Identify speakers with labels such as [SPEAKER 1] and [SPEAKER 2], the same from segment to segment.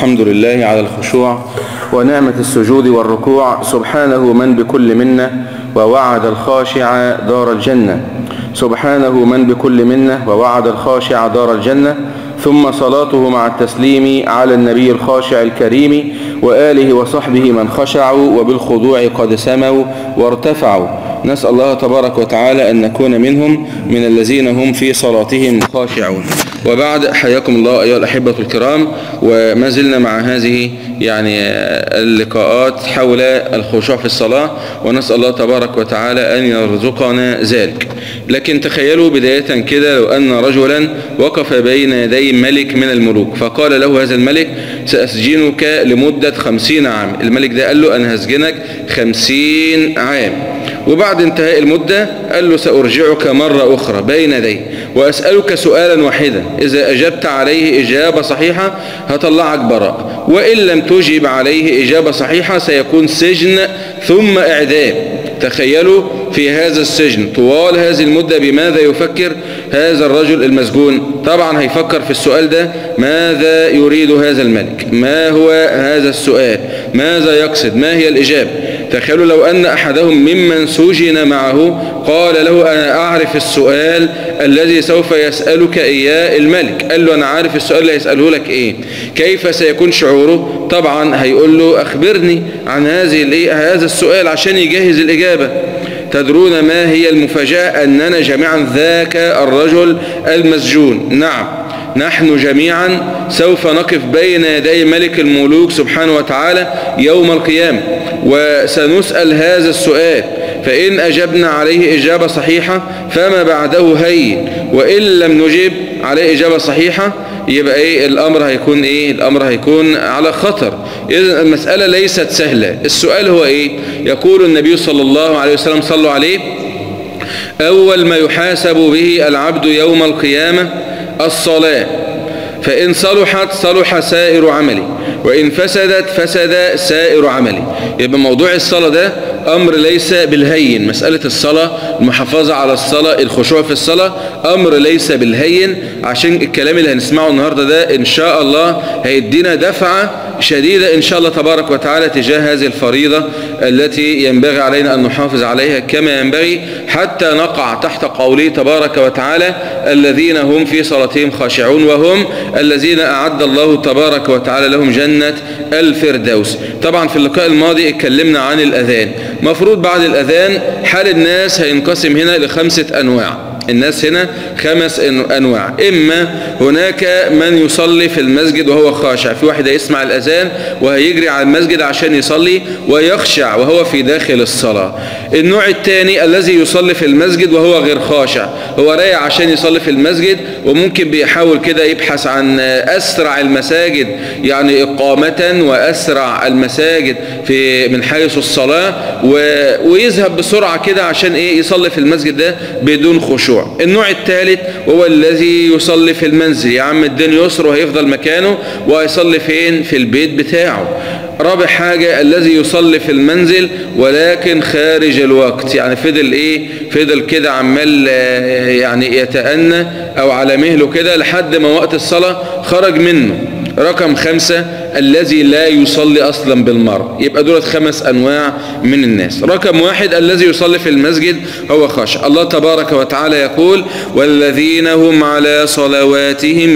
[SPEAKER 1] الحمد لله على الخشوع ونعمة السجود والركوع سبحانه من بكل منة ووعد الخاشع دار الجنة سبحانه من بكل منة ووعد الخاشع دار الجنة ثم صلاته مع التسليم على النبي الخاشع الكريم وآله وصحبه من خشعوا وبالخضوع قد سموا وارتفعوا نسأل الله تبارك وتعالى أن نكون منهم من الذين هم في صلاتهم خاشعون وبعد حياكم الله أيها الأحبة الكرام وما زلنا مع هذه يعني اللقاءات حول الخشوع في الصلاة ونسأل الله تبارك وتعالى أن يرزقنا ذلك لكن تخيلوا بداية كده لو أن رجلا وقف بين يدي ملك من الملوك فقال له هذا الملك سأسجنك لمدة خمسين عام الملك ده قال له أنا هسجنك خمسين عام وبعد انتهاء المدة قال له سأرجعك مرة أخرى بين يدي وأسألك سؤالا واحدا إذا أجبت عليه إجابة صحيحة هطلعك براء وإن لم تجب عليه إجابة صحيحة سيكون سجن ثم إعدام تخيلوا في هذا السجن طوال هذه المدة بماذا يفكر هذا الرجل المسجون طبعا هيفكر في السؤال ده ماذا يريد هذا الملك ما هو هذا السؤال ماذا يقصد ما هي الإجابة تخيلوا لو أن أحدهم ممن سجن معه قال له أنا أعرف السؤال الذي سوف يسألك إياه الملك قال له أنا عارف السؤال اللي هيسأله لك إيه كيف سيكون شعوره طبعا هيقول له أخبرني عن هذه هذا السؤال عشان يجهز الإجابة تدرون ما هي المفاجأة أننا جميعا ذاك الرجل المسجون نعم نحن جميعا سوف نقف بين يدي ملك الملوك سبحانه وتعالى يوم القيامة وسنسأل هذا السؤال فإن أجبنا عليه إجابة صحيحة فما بعده هين وإن لم نجب عليه إجابة صحيحة يبقى إيه الأمر هيكون إيه الأمر هيكون على خطر إذن المسألة ليست سهلة السؤال هو إيه يقول النبي صلى الله عليه وسلم صلوا عليه أول ما يحاسب به العبد يوم القيامة الصلاة فإن صلحت صلح سائر عملي وإن فسدت فسد سائر عملي يبقى موضوع الصلاة ده أمر ليس بالهين مسألة الصلاة المحافظة على الصلاة الخشوع في الصلاة أمر ليس بالهين عشان الكلام اللي هنسمعه النهاردة ده إن شاء الله هيدينا دفعة شديدة إن شاء الله تبارك وتعالى تجاه هذه الفريضة التي ينبغي علينا أن نحافظ عليها كما ينبغي حتى نقع تحت قوله تبارك وتعالى الذين هم في صلاتهم خاشعون وهم الذين أعد الله تبارك وتعالى لهم جنة الفردوس طبعا في اللقاء الماضي اتكلمنا عن الأذان مفروض بعد الأذان حال الناس هينقسم هنا لخمسة أنواع الناس هنا خمس أنواع إما هناك من يصلي في المسجد وهو خاشع في واحد يسمع الأذان وهيجري على المسجد عشان يصلي ويخشع وهو في داخل الصلاة النوع الثاني الذي يصلي في المسجد وهو غير خاشع هو رايح عشان يصلي في المسجد وممكن بيحاول كده يبحث عن أسرع المساجد يعني إقامة وأسرع المساجد في من حيث الصلاة ويذهب بسرعة كده عشان إيه يصلي في المسجد ده بدون خشوع النوع الثالث هو الذي يصلي في المنزل يا عم الدين يسر وهيفضل مكانه وهيصلي فين في البيت بتاعه رابع حاجة الذي يصلي في المنزل ولكن خارج الوقت يعني فضل ايه فضل كده عمال يعني يتأنى او على مهله كده لحد ما وقت الصلاة خرج منه رقم خمسة الذي لا يصلي أصلا بالمرء يبقى دولت خمس أنواع من الناس رقم واحد الذي يصلي في المسجد هو خاشع الله تبارك وتعالى يقول والذين هم على صلواتهم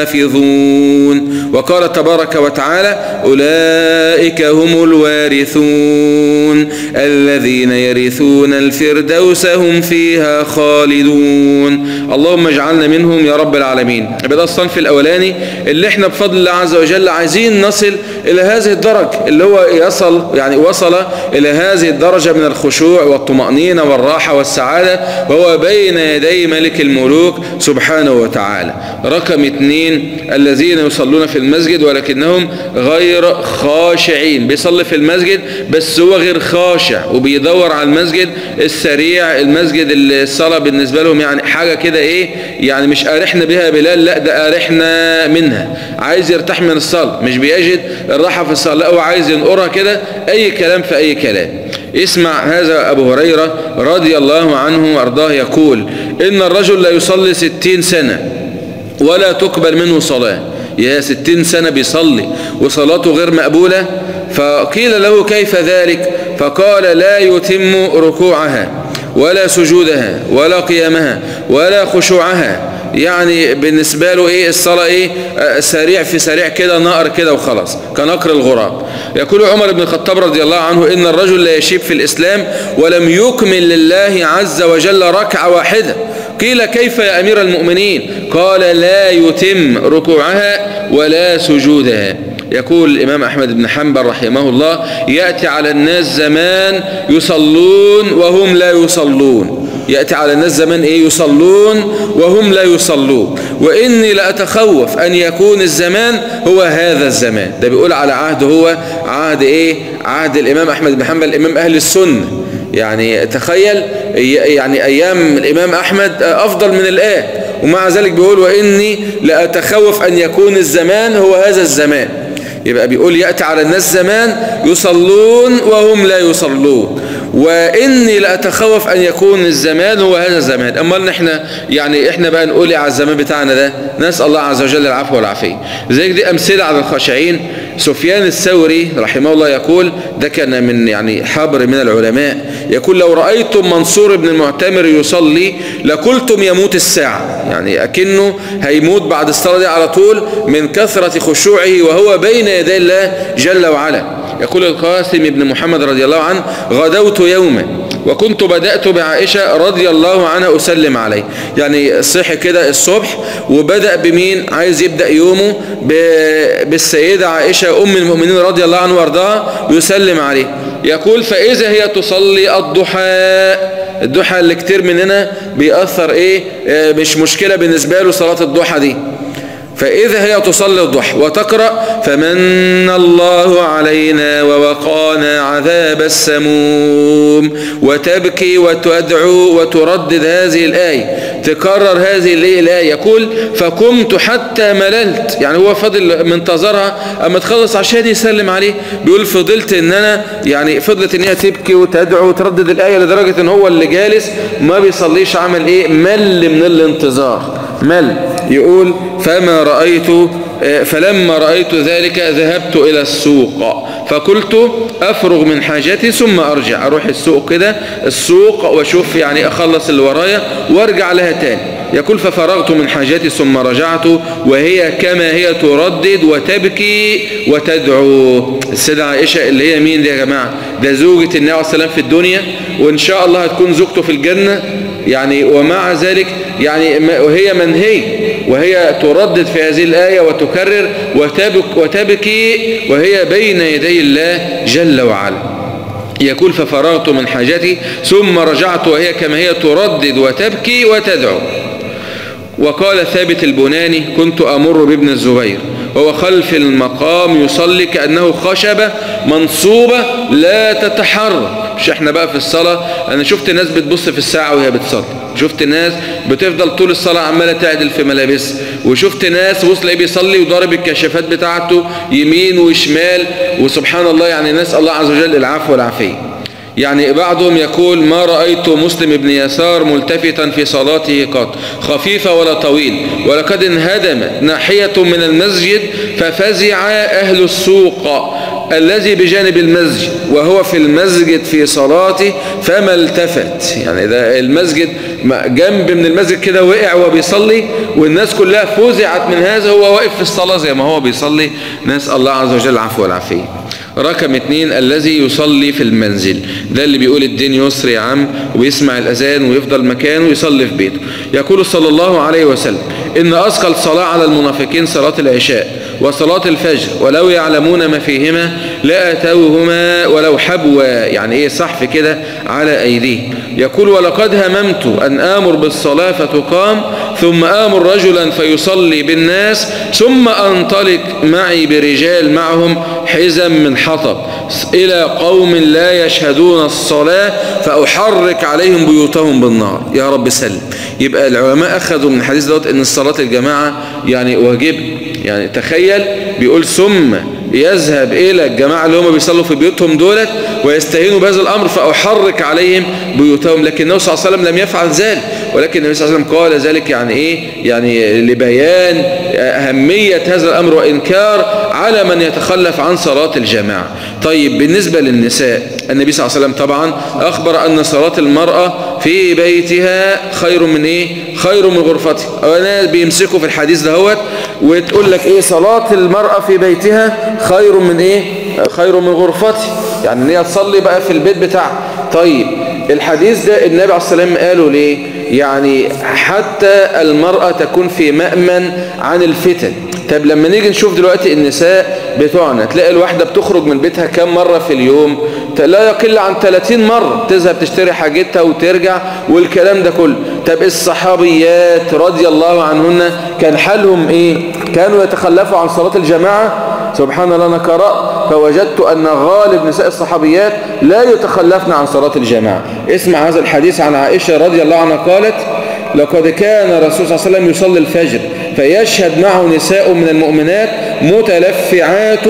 [SPEAKER 1] يحافظون وقال تبارك وتعالى أولئك هم الوارثون الذين يرثون الفردوس هم فيها خالدون اللهم اجعلنا منهم يا رب العالمين يبقى الصنف الأولاني اللي احنا بفضل الله عز وجل عايزين نصل إلى هذه الدرجة اللي هو يصل يعني وصل إلى هذه الدرجة من الخشوع والطمأنينة والراحة والسعادة وهو بين يدي ملك الملوك سبحانه وتعالى رقم اثنين الذين يصلون في المسجد ولكنهم غير خاشعين بيصلي في المسجد بس هو غير خاشع وبيدور على المسجد السريع المسجد الصلاة بالنسبة لهم يعني حاجة كده ايه يعني مش أرحنا بها بلال لا ده أرحنا منها عايز يرتاح من الصلاة مش بيجد الراحة في الصلاة لا هو عايز ينقرها كده أي كلام في أي كلام اسمع هذا أبو هريرة رضي الله عنه وأرضاه يقول إن الرجل لا يصلي ستين سنة ولا تقبل منه صلاة يا ستين سنة بيصلي وصلاته غير مقبولة فقيل له كيف ذلك فقال لا يتم ركوعها ولا سجودها ولا قيامها ولا خشوعها يعني بالنسبة له ايه الصلاة ايه آه، سريع في سريع كده نقر كده وخلاص كنقر الغراب يقول عمر بن الخطاب رضي الله عنه ان الرجل لا يشيب في الاسلام ولم يكمل لله عز وجل ركعة واحدة قيل كيف يا امير المؤمنين قال لا يتم ركوعها ولا سجودها يقول الإمام أحمد بن حنبل رحمه الله يأتي على الناس زمان يصلون وهم لا يصلون يأتي على الناس زمان إيه يصلون وهم لا يصلون وإني لأتخوف أن يكون الزمان هو هذا الزمان ده بيقول على عهد هو عهد إيه عهد الإمام أحمد بن حنبل الإمام أهل السنة يعني تخيل يعني أيام الإمام أحمد أفضل من الآن ومع ذلك بيقول وإني لأتخوف أن يكون الزمان هو هذا الزمان يبقى بيقول يأتي على الناس زمان يصلون وهم لا يصلون وإني لأتخوف أن يكون الزمان هو هذا الزمان أما احنا يعني احنا بقى نقول على الزمان بتاعنا ده نسأل الله عز وجل العفو والعافية زي دي أمثلة على الخاشعين سفيان الثوري رحمه الله يقول ده كان من يعني حبر من العلماء يقول لو رأيتم منصور بن المعتمر يصلي لقلتم يموت الساعة يعني أكنه هيموت بعد الصلاة دي على طول من كثرة خشوعه وهو بين يدي الله جل وعلا يقول القاسم بن محمد رضي الله عنه غدوت يوما وكنت بدأت بعائشة رضي الله عنها أسلم عليه يعني صحي كده الصبح وبدأ بمين عايز يبدأ يومه بالسيدة عائشة أم المؤمنين رضي الله عنه وارضاها يسلم عليه يقول فإذا هي تصلي الضحى الضحى اللي كتير مننا بيأثر ايه آه، مش مشكلة بالنسبة له صلاة الضحى دي فإذا هي تصلي الضحى وتقرأ فمن الله علينا ووقانا عذاب السموم وتبكي وتدعو وتردد هذه الآية تكرر هذه الآية يقول فقمت حتى مللت يعني هو فضل منتظرها أما تخلص عشان يسلم عليه بيقول فضلت ان انا يعني فضلت ان هي تبكي وتدعو وتردد الآية لدرجة ان هو اللي جالس ما بيصليش عمل ايه مل من الانتظار مل يقول فما رأيت فلما رأيت ذلك ذهبت إلى السوق فقلت أفرغ من حاجتي ثم أرجع أروح السوق كده السوق واشوف يعني أخلص اللي ورايا وارجع لها تاني يقول ففرغت من حاجتي ثم رجعت وهي كما هي تردد وتبكي وتدعو السيدة عائشة اللي هي مين دي يا جماعة ده زوجة النبي عليه السلام في الدنيا وإن شاء الله هتكون زوجته في الجنة يعني ومع ذلك يعني وهي منهي وهي تردد في هذه الآية وتكرر وتبك وتبكي وهي بين يدي الله جل وعلا يقول ففرغت من حاجتي ثم رجعت وهي كما هي تردد وتبكي وتدعو وقال ثابت البناني كنت أمر بابن الزبير وهو خلف المقام يصلي كأنه خشبة منصوبة لا تتحرك مش احنا بقى في الصلاة انا شفت ناس بتبص في الساعة وهي بتصلي شفت ناس بتفضل طول الصلاة عمالة تعدل في ملابس وشفت ناس وصل ايه بيصلي وضارب الكشافات بتاعته يمين وشمال وسبحان الله يعني ناس الله عز وجل العفو والعافية يعني بعضهم يقول ما رأيت مسلم بن يسار ملتفتا في صلاته قط خفيفة ولا طويل ولقد انهدم ناحية من المسجد ففزع أهل السوق الذي بجانب المسجد وهو في المسجد في صلاته فما التفت يعني ده المسجد جنب من المسجد كده وقع وبيصلي والناس كلها فزعت من هذا هو واقف في الصلاة زي ما هو بيصلي نسأل الله عز وجل العفو والعافية رقم اتنين الذي يصلي في المنزل ده اللي بيقول الدين يسر يا عم ويسمع الأذان ويفضل مكانه ويصلي في بيته يقول صلى الله عليه وسلم إن أثقل صلاة على المنافقين صلاة العشاء وصلاة الفجر ولو يعلمون ما فيهما لأتوهما ولو حبوا يعني ايه صحف كده على أيديه يقول ولقد هممت أن آمر بالصلاة فتقام ثم آمر رجلا فيصلي بالناس ثم أنطلق معي برجال معهم حزم من حطب إلى قوم لا يشهدون الصلاة فأحرك عليهم بيوتهم بالنار يا رب سلم يبقى العلماء أخذوا من الحديث دوت أن الصلاة الجماعة يعني واجب يعني تخيل بيقول ثم يذهب إلى الجماعة اللي هم بيصلوا في بيوتهم دولت ويستهينوا بهذا الأمر فأحرك عليهم بيوتهم لكن النبي صلى الله عليه وسلم لم يفعل ذلك ولكن النبي صلى الله عليه وسلم قال ذلك يعني إيه يعني لبيان أهمية هذا الأمر وإنكار على من يتخلف عن صلاة الجماعة طيب بالنسبة للنساء النبي صلى الله عليه وسلم طبعا أخبر أن صلاة المرأة في بيتها خير من إيه خير من غرفتها أنا بيمسكوا في الحديث دهوت وتقول لك إيه صلاة المرأة في بيتها خير من إيه خير من غرفتها يعني ان هي تصلي بقى في البيت بتاعها طيب الحديث ده النبي عليه الصلاة والسلام قالوا ليه يعني حتى المرأة تكون في مأمن عن الفتن طب لما نيجي نشوف دلوقتي النساء بتوعنا تلاقي الواحدة بتخرج من بيتها كم مرة في اليوم لا يقل عن 30 مرة تذهب تشتري حاجتها وترجع والكلام ده كله طب الصحابيات رضي الله عنهن كان حالهم ايه كانوا يتخلفوا عن صلاة الجماعة سبحان الله أنا قرأت فوجدت أن غالب نساء الصحابيات لا يتخلفن عن صلاة الجماعة اسمع هذا الحديث عن عائشة رضي الله عنها قالت لقد كان الرسول صلى الله عليه وسلم يصلي الفجر فيشهد معه نساء من المؤمنات متلفعات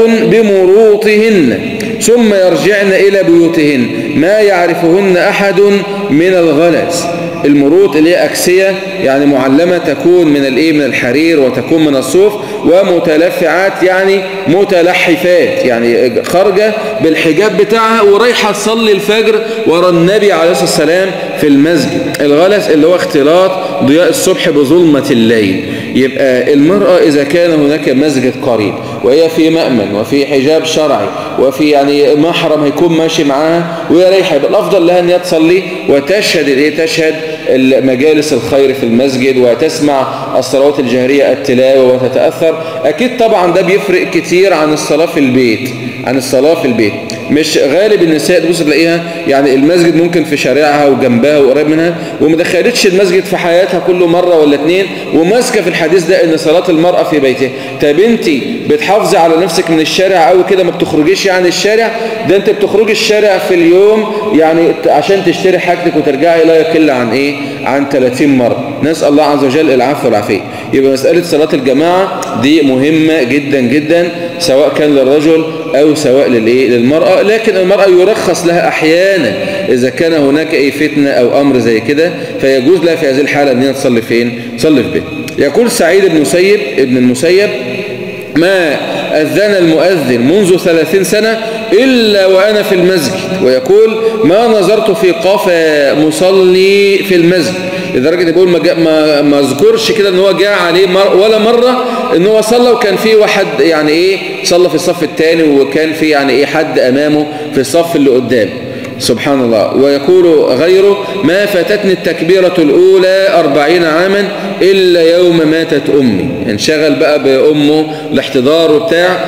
[SPEAKER 1] بمروطهن ثم يرجعن إلى بيوتهن ما يعرفهن أحد من الغلس المروط اللي هي أكسية يعني معلمة تكون من الايه من الحرير وتكون من الصوف ومتلفعات يعني متلحفات يعني خارجة بالحجاب بتاعها ورايحة تصلي الفجر ورا النبي عليه الصلاة والسلام في المسجد الغلس اللي هو اختلاط ضياء الصبح بظلمة الليل يبقى المرأة إذا كان هناك مسجد قريب وهي في مأمن وفي حجاب شرعي وفي يعني محرم هيكون ماشي معاها وهي رايحة يبقى الأفضل لها أن هي تصلي وتشهد إيه تشهد مجالس الخير في المسجد وتسمع الصلوات الجهرية التلاوة وتتأثر أكيد طبعا ده بيفرق كتير عن الصلاة في البيت عن الصلاة في البيت مش غالب النساء تبص تلاقيها يعني المسجد ممكن في شارعها وجنبها وقريب منها وما دخلتش المسجد في حياتها كله مرة ولا اتنين وماسكه في الحديث ده ان صلاة المرأة في بيتها طب انت بتحافظي على نفسك من الشارع قوي كده ما بتخرجيش يعني الشارع ده انت بتخرجي الشارع في اليوم يعني عشان تشتري حاجتك وترجعي لا يقل عن ايه عن 30 مرة نسأل الله عز وجل العفو والعافية يبقى مسألة صلاة الجماعة دي مهمة جدا جدا سواء كان للرجل أو سواء للإيه للمرأة لكن المرأة يرخص لها أحيانا إذا كان هناك أي فتنة أو أمر زي كده فيجوز لها في هذه الحالة أن تصلي فين تصلي في بيت يقول سعيد بن مسيب ابن المسيب ما أذن المؤذن منذ ثلاثين سنة إلا وأنا في المسجد ويقول ما نظرت في قفا مصلي في المسجد لدرجة يقول ما, ما, ما اذكرش كده ان هو جاء عليه مر ولا مرة ان هو صلى وكان في واحد يعني ايه صلى في الصف الثاني وكان في يعني ايه حد امامه في الصف اللي قدام سبحان الله ويقول غيره ما فاتتني التكبيرة الأولى أربعين عاما إلا يوم ماتت أمي انشغل بقى بأمه الاحتضار وبتاع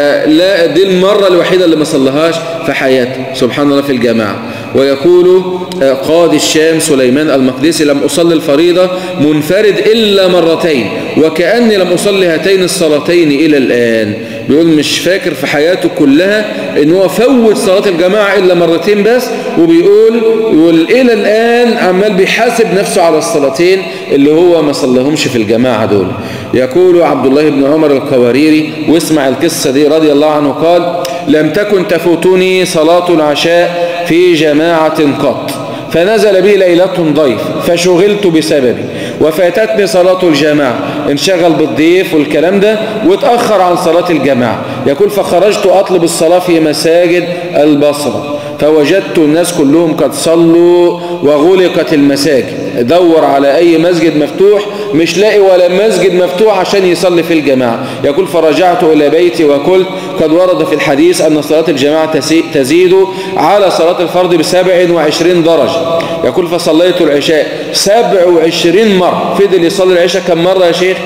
[SPEAKER 1] فلا دي المرة الوحيدة اللي ما صلهاش في حياته سبحان الله في الجماعة ويقول قاضي الشام سليمان المقدسي لم أصلي الفريضة منفرد إلا مرتين وكأني لم أصلي هاتين الصلاتين إلى الآن بيقول مش فاكر في حياته كلها ان هو فوت صلاة الجماعة إلا مرتين بس وبيقول يقول إلى الآن عمال بيحاسب نفسه على الصلاتين اللي هو ما صلىهمش في الجماعة دول يقول عبد الله بن عمر القواريري واسمع القصة دي رضي الله عنه قال لم تكن تفوتني صلاة العشاء في جماعة قط فنزل بي ليلة ضيف فشغلت بسببه وفاتتني صلاة الجماعة انشغل بالضيف والكلام ده واتأخر عن صلاة الجماعة يقول فخرجت أطلب الصلاة في مساجد البصرة فوجدت الناس كلهم قد صلوا وغلقت المساجد دور على أي مسجد مفتوح مش لاقي ولا مسجد مفتوح عشان يصلي في الجماعة يقول فرجعت إلى بيتي وقلت قد ورد في الحديث أن صلاة الجماعة تزيد على صلاة الفرض بسبع وعشرين درجة يقول فصليت العشاء سبع وعشرين مرة فضل يصلي العشاء كم مرة يا شيخ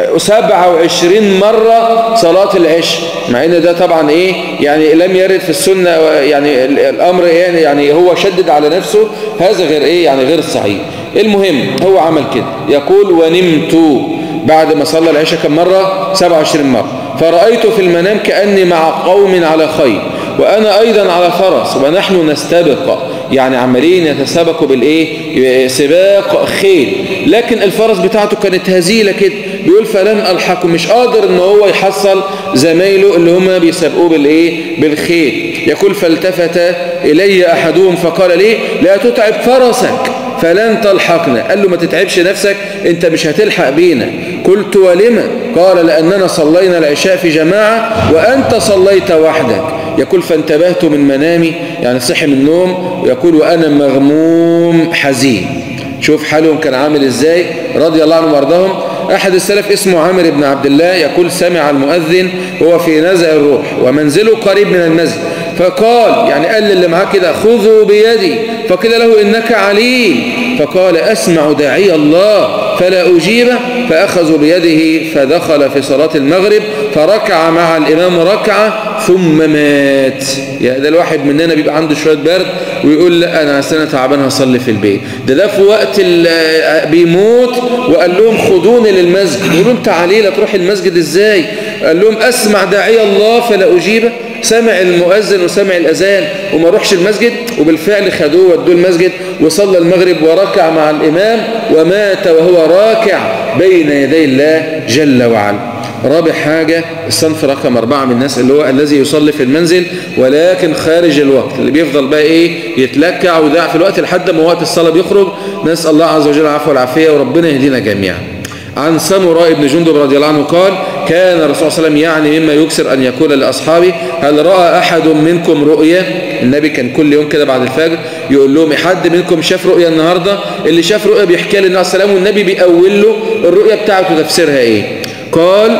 [SPEAKER 1] سبعة وعشرين مرة صلاة العشاء مع ان ده طبعا ايه يعني لم يرد في السنة يعني الامر يعني, يعني هو شدد على نفسه هذا غير ايه يعني غير صحيح المهم هو عمل كده يقول ونمت بعد ما صلى العشاء كم مرة 27 مرة فرأيت في المنام كأني مع قوم على خير وأنا أيضا على فرس ونحن نستبق يعني عمالين يتسابقوا بالإيه سباق خيل لكن الفرس بتاعته كانت هزيلة كده بيقول فلم ألحقه مش قادر ان هو يحصل زمايله اللي هم بيسابقوه بالايه بالخير يقول فالتفت إلي أحدهم فقال لي لا تتعب فرسك فلن تلحقنا قال له ما تتعبش نفسك انت مش هتلحق بينا قلت ولما قال لأننا صلينا العشاء في جماعة وأنت صليت وحدك يقول فانتبهت من منامي يعني صحي من النوم يقول وأنا مغموم حزين شوف حالهم كان عامل ازاي رضي الله عنهم وارضاهم أحد السلف اسمه عامر بن عبد الله يقول سمع المؤذن وهو في نزع الروح ومنزله قريب من المسجد فقال يعني قال اللي معاه كده خذوا بيدي فقيل له إنك عليم فقال أسمع داعي الله فلا أجيبه فأخذوا بيده فدخل في صلاة المغرب فركع مع الإمام ركعة ثم مات يا ده الواحد مننا بيبقى عنده شوية برد ويقول لا أنا سنة تعبان هصلي في البيت ده ده في وقت بيموت وقال لهم خدوني للمسجد يقولوا انت عليلة تروح المسجد ازاي قال لهم أسمع داعي الله فلا أجيبه سمع المؤذن وسمع الأذان وما روحش المسجد وبالفعل خدوه ودوه المسجد وصلى المغرب وركع مع الإمام ومات وهو راكع بين يدي الله جل وعلا رابع حاجة الصنف رقم أربعة من الناس اللي هو الذي يصلي في المنزل ولكن خارج الوقت اللي بيفضل بقى إيه يتلكع ويضيع في الوقت لحد ما وقت الصلاة بيخرج نسأل الله عز وجل العفو والعافية وربنا يهدينا جميعا عن سمراء بن جندب رضي الله عنه قال كان الرسول صلى الله عليه وسلم يعني مما يكسر أن يقول لأصحابه هل رأى أحد منكم رؤية النبي كان كل يوم كده بعد الفجر يقول لهم حد منكم شاف رؤية النهاردة اللي شاف رؤية بيحكي للنبي عليه السلام والنبي بيقول له الرؤية بتاعته تفسيرها ايه قال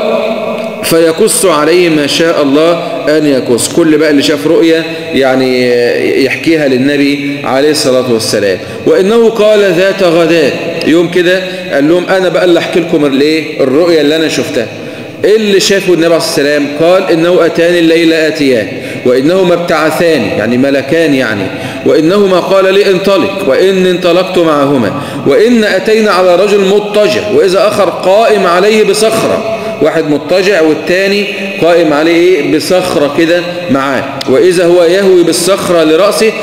[SPEAKER 1] فيقص عليه ما شاء الله أن يقص كل بقى اللي شاف رؤية يعني يحكيها للنبي عليه الصلاة والسلام وإنه قال ذات غداء يوم كده قال لهم أنا بقى اللي أحكي لكم الايه الرؤية اللي أنا شفتها اللي شافه النبي عليه الصلاة والسلام قال إنه أتاني الليل آتيان وإنهما ابتعثان يعني ملكان يعني وإنهما قال لي انطلق وإن انطلقت معهما وإن أتينا على رجل مضطجع وإذا آخر قائم عليه بصخرة واحد مضطجع والتاني قائم عليه ايه بصخرة كده معاه وإذا هو يهوي بالصخرة لرأسه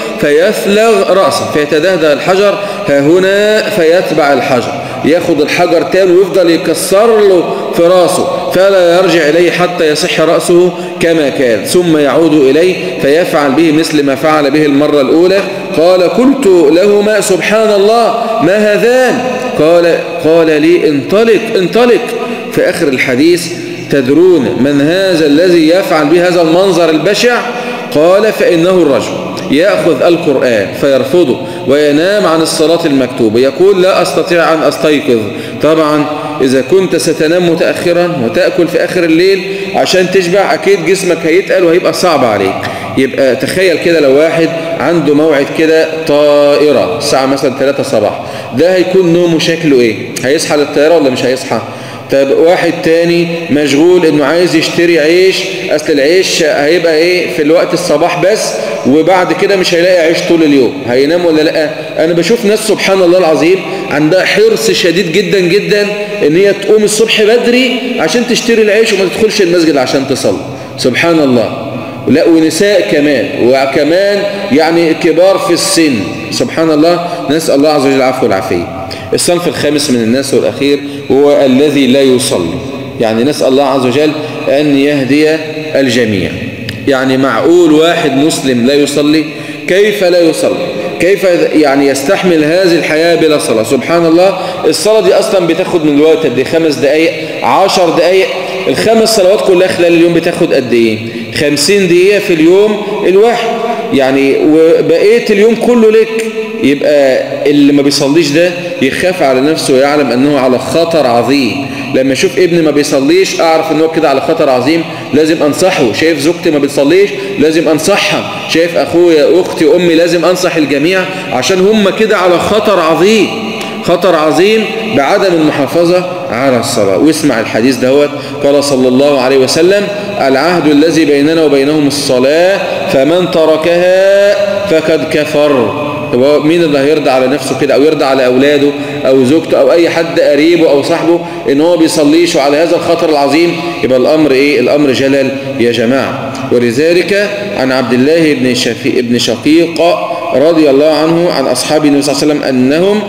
[SPEAKER 1] فيثلغ رأسه فيتدهده الحجر ها هنا فيتبع الحجر ياخد الحجر تاني ويفضل يكسر له في راسه فلا يرجع إليه حتى يصح رأسه كما كان ثم يعود إليه فيفعل به مثل ما فعل به المرة الأولى قال قلت لهما سبحان الله ما هذان قال قال لي انطلق انطلق في آخر الحديث تدرون من هذا الذي يفعل به هذا المنظر البشع قال فإنه الرجل يأخذ القرآن فيرفضه وينام عن الصلاة المكتوبة يقول لا أستطيع أن أستيقظ طبعا إذا كنت ستنام متأخرا وتأكل في آخر الليل عشان تشبع أكيد جسمك هيتقل وهيبقى صعب عليك يبقى تخيل كده لو واحد عنده موعد كده طائرة الساعة مثلا 3 صباح ده هيكون نومه شكله ايه هيصحى للطائرة ولا مش هيصحى طب واحد تاني مشغول انه عايز يشتري عيش اصل العيش هيبقى ايه في الوقت الصباح بس وبعد كده مش هيلاقي عيش طول اليوم هينام ولا لا انا بشوف ناس سبحان الله العظيم عندها حرص شديد جدا جدا ان هي تقوم الصبح بدري عشان تشتري العيش وما تدخلش المسجد عشان تصلي سبحان الله لا ونساء كمان وكمان يعني كبار في السن سبحان الله نسأل الله عز وجل العفو والعافية الصنف الخامس من الناس والأخير هو الذي لا يصلي يعني نسأل الله عز وجل أن يهدي الجميع يعني معقول واحد مسلم لا يصلي كيف لا يصلي كيف يعني يستحمل هذه الحياة بلا صلاة سبحان الله الصلاة دي أصلا بتاخد من الوقت قد خمس دقايق عشر دقايق الخمس صلوات كلها خلال اليوم بتاخد قد ايه خمسين دقيقة في اليوم الواحد يعني وبقية اليوم كله لك يبقى اللي ما بيصليش ده يخاف على نفسه ويعلم انه على خطر عظيم لما اشوف ابني ما بيصليش اعرف ان هو كده على خطر عظيم لازم انصحه شايف زوجتي ما بتصليش لازم انصحها شايف اخويا اختي امي لازم انصح الجميع عشان هم كده على خطر عظيم خطر عظيم بعدم المحافظة على الصلاة واسمع الحديث دهوت قال صلى الله عليه وسلم العهد الذي بيننا وبينهم الصلاة فمن تركها فقد كفر هو مين اللي هيرضى على نفسه كده او يرضى على اولاده او زوجته او اي حد قريبه او صاحبه ان هو بيصليش وعلى هذا الخطر العظيم يبقى الامر ايه الامر جلل يا جماعة ولذلك عن عبد الله بن شفيق ابن شقيق رضي الله عنه عن اصحاب النبي صلى الله عليه وسلم انهم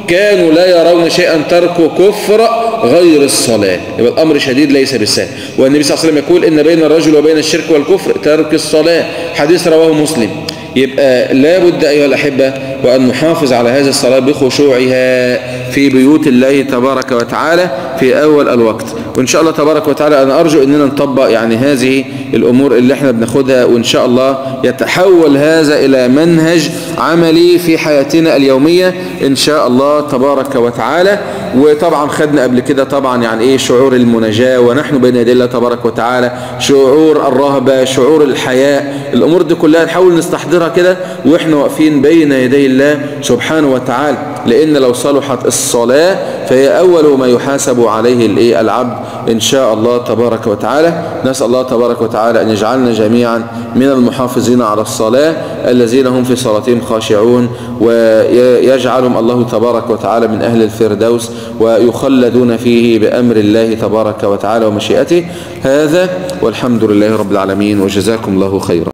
[SPEAKER 1] كانوا لا يرون شيئا تركوا كفر غير الصلاة يبقى الأمر شديد ليس بالسهل والنبي صلى الله عليه وسلم يقول إن بين الرجل وبين الشرك والكفر ترك الصلاة حديث رواه مسلم يبقى لا بد أيها الأحبة وأن نحافظ على هذه الصلاة بخشوعها في بيوت الله تبارك وتعالى في أول الوقت وإن شاء الله تبارك وتعالى أنا أرجو أننا نطبق يعني هذه الأمور اللي احنا بناخدها وإن شاء الله يتحول هذا إلى منهج عملي في حياتنا اليومية إن شاء الله تبارك وتعالى وطبعا خدنا قبل كده طبعا يعني إيه شعور المناجاة ونحن بين يدي الله تبارك وتعالى شعور الرهبة شعور الحياء الأمور دي كلها نحاول نستحضرها كده وإحنا واقفين بين يدي الله سبحانه وتعالى لأن لو صلحت الصلاة فهي أول ما يحاسب عليه الإيه العبد إن شاء الله تبارك وتعالى نسأل الله تبارك وتعالى أن يجعلنا جميعا من المحافظين على الصلاة الذين هم في صلاتهم خاشعون ويجعلهم الله تبارك وتعالى من أهل الفردوس ويخلدون فيه بأمر الله تبارك وتعالى ومشيئته هذا والحمد لله رب العالمين وجزاكم الله خيرا